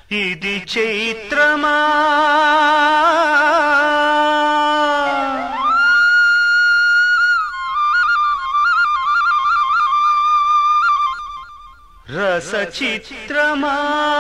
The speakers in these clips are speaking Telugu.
ఇది చైత్రమా రస చిత్రమా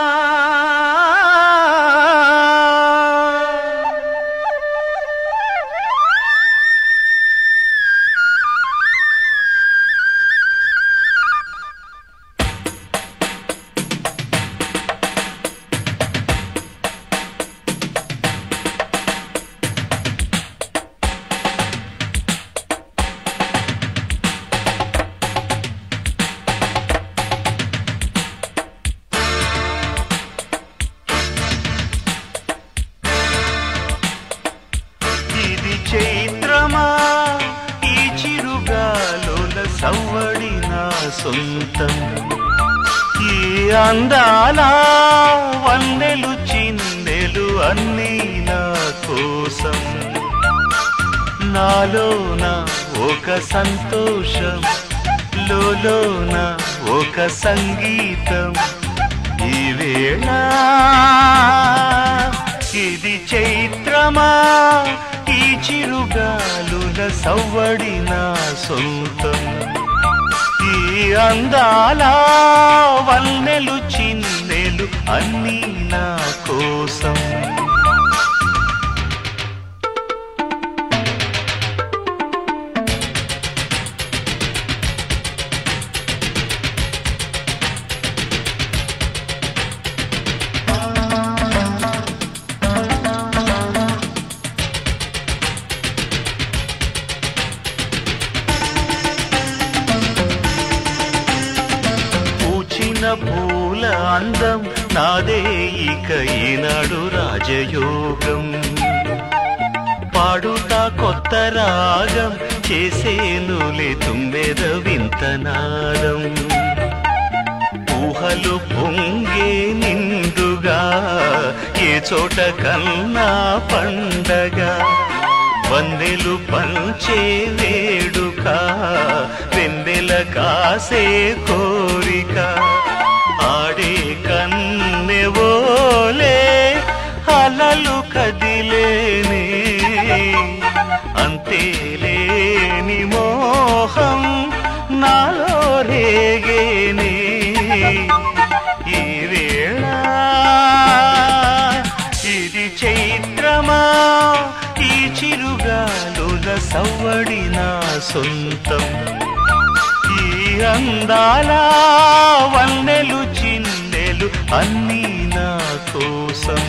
ఇది చైత్రమా ఈ చిరుగాలుల సవ్వడి నా సొంతం ఈ అందాల వన్నెలు చిన్నెలు అన్నీ నా కోసం నాలోన ఒక సంతోషం లోలోన ఒక సంగీతం ఈ వేళ ఇది చైత్రమా ఈ చిరుగాలుల సవ్వడి నా సొంతం ఈ అందాల వన్నెలు చిన్నెలు అన్నీ నా కోసం పూచిన పూల అందం నాదే ఇక ఈనాడు రాజయోగం పాడుతా కొత్త రాగం చేసేనులే తుమ్మెద వింతనాదం ఊహలు పొంగే నిండుగా ఏ చోట కన్నా పండగ వందెలు పంచే వేడుక వెన్నెల కాసే కోరిక ఆడే కన్నెవోలే అలలు కదిలేనే అంతేలేని మోహం నాలో రేగేనే ఈ వేళ ఇది చైత్రమా ఈ చిరుగాలుల సవ్వడి నా సొంతం ఈ అందాల వన్నెలు చిన్నెలు అన్నీ నా కోసం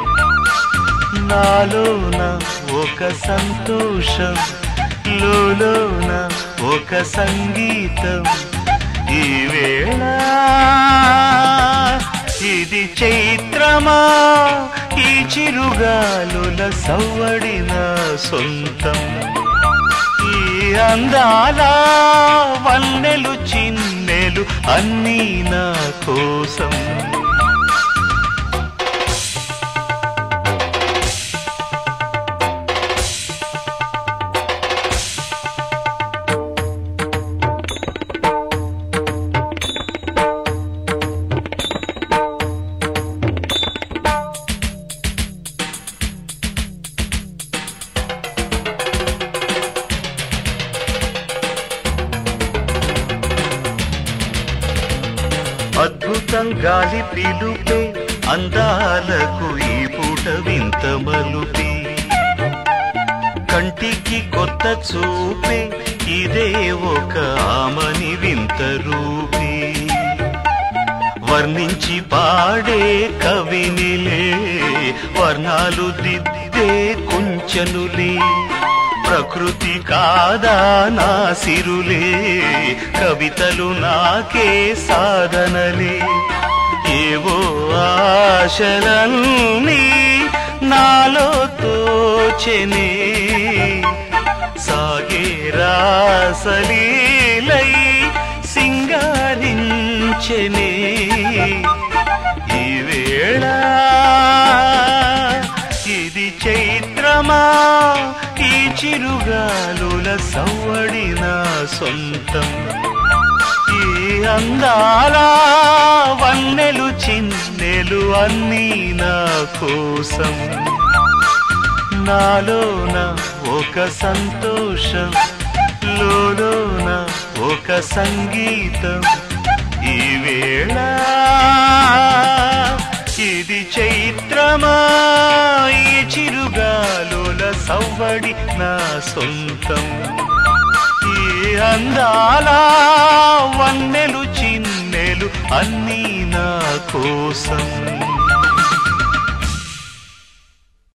నాలోన ఒక సంతోషం లోలోన ఒక సంగీతం ఈ వేళ ఇది చైత్రమా ఈ చిరుగాలుల సవ్వడి నా సొంతం ఈ అందాల వన్నెలు చిన్నెలు అన్నీ నా కోసం అద్భుతం గాలి పిలుపే అందాలకు ఈ పూట వింత మలుపి కంటికి కొత్త చూపే ఇదే ఒక ఆమని వింత రూపి వర్ణించి పాడే కవినిలే వర్ణాలు దిద్దే కుంచనులే ప్రకృతి కాదా నా సిరులే కవితలు నాకే సాధనలే ఏవో ఆశలన్నీ నాలో తోచెనే సాగే రాసలీలై సింగారించెనే ఈ వేళ ఇది చైత్రమా ఈ చిరుగాలుల సవ్వడి నా సొంతం ఈ అందాల వన్నెలు చిన్నెలు అన్నీ నా కోసం నాలోన ఒక సంతోషం లోలోన ఒక సంగీతం ఈ వేళ ఇది చైత్రమా ఈ చిరుగాలుల సవ్వడి నా సొంతం ఈ అందాల వన్నెలు చిన్నెలు అన్నీ నా కోసం